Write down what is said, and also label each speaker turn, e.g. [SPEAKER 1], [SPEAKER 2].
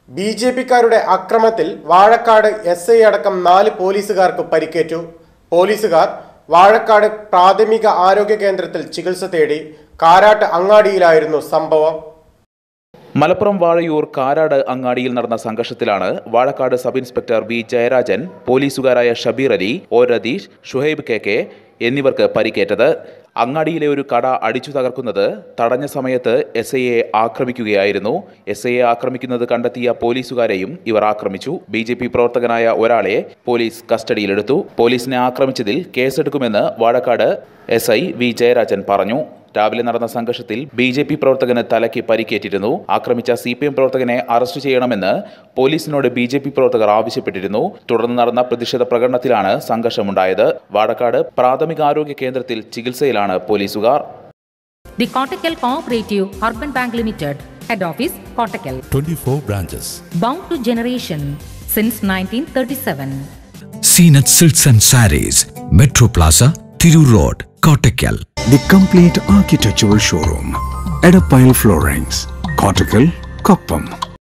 [SPEAKER 1] B J പിക്കാരുടെ അക്രമത്തിൽ Vazhakkad S I അടക്കം നാല് പോലീസുകാർക്ക് പരിക്കേറ്റു പോലീസുകാർ വാഴക്കാട് പ്രാഥമിക ആരോഗ്യ കേന്ദ്രത്തിൽ ചികിത്സ തേടി കാരാട്ട് അങ്ങാടിയിലായിരുന്നു സംഭവം
[SPEAKER 2] മലപ്പുറം വാഴയൂർ കാരാട് അങ്ങാടിയിൽ നടന്ന സംഘർഷത്തിലാണ് Vazhakkad sub inspector V Jayarajan പോലീസുകാരായ Shabeer Ali O Ratheesh Shuhaib K K എന്നിവർക്ക് പരിക്കേറ്റത് അങ്ങാടിയിലെ ഒരു കട അടിച്ചു തകർക്കുന്നത് തടഞ്ഞ സമയത്ത് എസ് ഐയെ ആക്രമിക്കുകയായിരുന്നു എസ് ഐയെ ആക്രമിക്കുന്നത് കണ്ടെത്തിയ പോലീസുകാരെയും ഇവർ ആക്രമിച്ചു ബി ജെ പി പ്രവർത്തകനായ ഒരാളെ പോലീസ് കസ്റ്റഡിയിലെടുത്തു പോലീസിനെ ആക്രമിച്ചതിൽ കേസെടുക്കുമെന്ന് Vazhakkad S I V Jayarajan പറഞ്ഞു രാവിലെ നടന്ന സംഘർഷത്തിൽ ബി ജെ പി പ്രവർത്തകന് തലയ്ക്ക് പരിക്കേറ്റിരുന്നു ആക്രമിച്ച സി പി എം പ്രവർത്തകനെ അറസ്റ്റ് ചെയ്യണമെന്ന് പോലീസിനോട് ബി ജെ പി പ്രവർത്തകർ ആവശ്യപ്പെട്ടിരുന്നു തുടർന്ന് നടന്ന പ്രതിഷേധ പ്രകടനത്തിലാണ് സംഘർഷമുണ്ടായത് വാടക്കാട് പ്രാഥമികാരോഗ്യ കേന്ദ്രത്തിൽ ചികിത്സയിലാണ് പോലീസുകാർ
[SPEAKER 3] The Kottakkal Cooperative Urban Bank Limited, Head Office, Kottakkal.
[SPEAKER 4] 24 branches.
[SPEAKER 3] Bound to generation since 1937.
[SPEAKER 5] Seenat Silks and Saris, Metro Plaza, Thiru Road, Kottakkal.
[SPEAKER 6] The complete architectural showroom. Edapile Floorings. Cortical, Koppam.